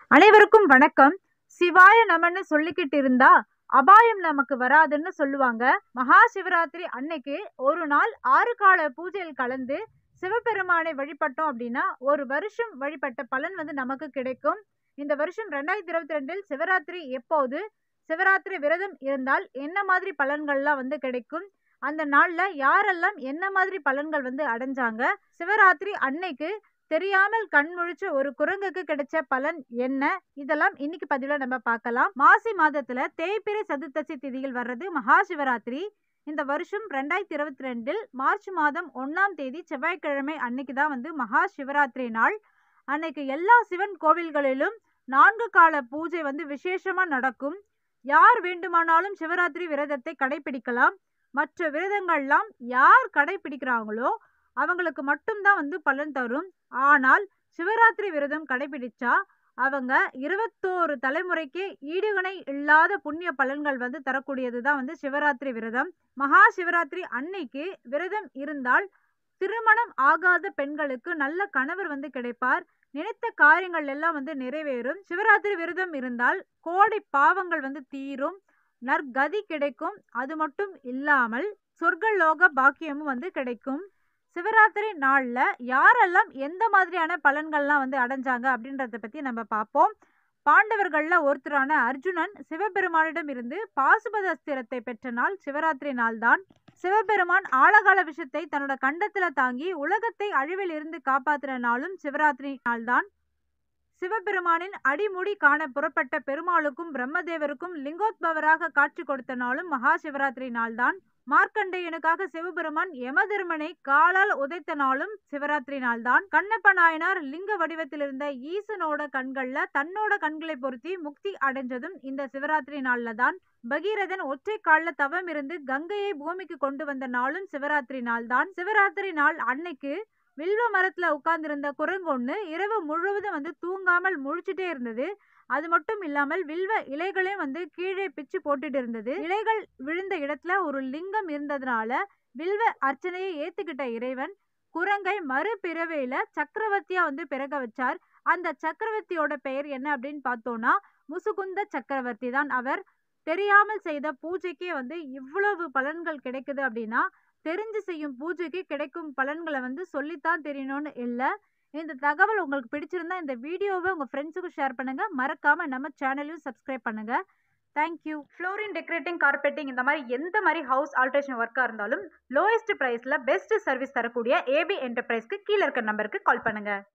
அனைவருக்கும் வணக்கம் சிவாய நமன்னு சொல்லிக்கிட்டு இருந்தா அபாயம் நமக்கு வராதுன்னு சொல்லுவாங்க மகா சிவராத்திரி அன்னைக்கு ஒரு நாள் ஆறு கால பூஜையில் கலந்து சிவபெருமானை வழிபட்டோம் அப்படின்னா ஒரு வருஷம் வழிபட்ட பலன் வந்து நமக்கு கிடைக்கும் இந்த வருஷம் ரெண்டாயிரத்தி இருபத்தி ரெண்டில் சிவராத்திரி எப்போது சிவராத்திரி விரதம் இருந்தால் என்ன மாதிரி பலன்கள்லாம் வந்து கிடைக்கும் அந்த நாள்ல யாரெல்லாம் என்ன மாதிரி பலன்கள் வந்து அடைஞ்சாங்க சிவராத்திரி அன்னைக்கு தெரியாமல் கண் முழிச்ச ஒரு குரங்குக்கு கிடைச்ச பலன் என்ன இதெல்லாம் இன்னைக்கு பதிவுல நம்ம பார்க்கலாம் மாசி மாதத்துல தேய்பிரை சதுர்த்தசி திதியில் வர்றது மகா சிவராத்திரி இந்த வருஷம் ரெண்டாயிரத்தி இருபத்தி ரெண்டில் மார்ச் மாதம் ஒன்னாம் தேதி செவ்வாய்க்கிழமை அன்னைக்கு தான் வந்து மகா சிவராத்திரி நாள் அன்னைக்கு எல்லா சிவன் கோவில்களிலும் நான்கு கால பூஜை வந்து விசேஷமா நடக்கும் யார் வேண்டுமானாலும் சிவராத்திரி விரதத்தை கடைபிடிக்கலாம் மற்ற விரதங்கள்லாம் யார் கடைபிடிக்கிறாங்களோ அவங்களுக்கு மட்டும்தான் வந்து பலன் தரும் ஆனால் சிவராத்திரி விரதம் கடைபிடிச்சா அவங்க இருபத்தோரு தலைமுறைக்கு ஈடுகணை இல்லாத புண்ணிய பலன்கள் வந்து தரக்கூடியது தான் வந்து சிவராத்திரி விரதம் மகா சிவராத்திரி அன்னைக்கு விரதம் இருந்தால் திருமணம் ஆகாத பெண்களுக்கு நல்ல கணவர் வந்து கிடைப்பார் நினைத்த காரியங்கள் எல்லாம் வந்து நிறைவேறும் சிவராத்திரி விரதம் இருந்தால் கோடை பாவங்கள் வந்து தீரும் நற்கதி கிடைக்கும் அது மட்டும் இல்லாமல் சொர்க்கலோக பாக்கியமும் வந்து கிடைக்கும் சிவராத்திரி நாளில் யாரெல்லாம் எந்த மாதிரியான பலன்கள்லாம் வந்து அடைஞ்சாங்க அப்படின்றத பற்றி நம்ம பார்ப்போம் பாண்டவர்களில் ஒருத்தரான அர்ஜுனன் சிவபெருமானிடம் இருந்து பாசுபத அஸ்திரத்தை பெற்ற நாள் சிவராத்திரி நாள்தான் சிவபெருமான் ஆழகால விஷத்தை தன்னோட கண்டத்துல தாங்கி உலகத்தை அழிவில் இருந்து காப்பாற்றின நாளும் சிவராத்திரி நாள்தான் சிவபெருமானின் அடிமுடி காண புறப்பட்ட பெருமாளுக்கும் பிரம்மதேவருக்கும் லிங்கோத்பவராக காட்சி கொடுத்த நாளும் மகா சிவராத்திரி நாள்தான் மார்க்கண்டேயனுக்காக சிவபெருமான் யமதர்மனை காலால் உதைத்த நாளும் சிவராத்திரி நாள்தான் கண்ணப்ப நாயனார் லிங்க வடிவத்தில் இருந்த ஈசனோட கண்கள்ல தன்னோட கண்களை பொருத்தி முக்தி அடைஞ்சதும் இந்த சிவராத்திரி நாள்ல தான் பகீரதன் ஒற்றை கால்ல தவம் இருந்து கங்கையை பூமிக்கு கொண்டு வந்த நாளும் சிவராத்திரி நாள் தான் சிவராத்திரி நாள் அன்னைக்கு வில்வ மரத்துல உட்கார்ந்திருந்த குரங்கு ஒண்ணு இரவு முழுவதும் வந்து தூங்காமல் முழிச்சுட்டே இருந்தது அது மட்டும் இல்லாமல் வில்வ இலைகளையும் வந்து கீழே பிச்சு போட்டுட்டு இருந்தது இலைகள் விழுந்த இடத்துல ஒரு லிங்கம் இருந்ததுனால வில்வ அர்ச்சனையை ஏத்துக்கிட்ட இறைவன் குரங்கை மறுபிறவையில சக்கரவர்த்தியா வந்து பிறக்க வச்சார் அந்த சக்கரவர்த்தியோட பெயர் என்ன அப்படின்னு பார்த்தோம்னா முசுகுந்த சக்கரவர்த்தி தான் அவர் தெரியாமல் செய்த பூஜைக்கே வந்து இவ்வளவு பலன்கள் கிடைக்குது அப்படின்னா தெரிஞ்சு செய்யும் பூஜைக்கு கிடைக்கும் பலன்களை வந்து சொல்லித்தான் தெரியணும்னு இல்லை இந்த தகவல் உங்களுக்கு பிடிச்சிருந்தா இந்த வீடியோவை உங்கள் ஃப்ரெண்ட்ஸுக்கும் ஷேர் பண்ணுங்கள் மறக்காமல் நம்ம சேனலையும் சப்ஸ்கிரைப் பண்ணுங்கள் தேங்க்யூ ஃப்ளோரின் டெக்கரேட்டிங் கார்பெட்டிங் இந்த மாதிரி எந்த மாதிரி ஹவுஸ் ஆல்ட்ரேஷன் ஒர்க்காக இருந்தாலும் லோயஸ்ட் ப்ரைஸில் பெஸ்ட் சர்வீஸ் தரக்கூடிய ஏபி என்டர்பிரைஸ்க்கு கீழே இருக்க நம்பருக்கு கால் பண்ணுங்கள்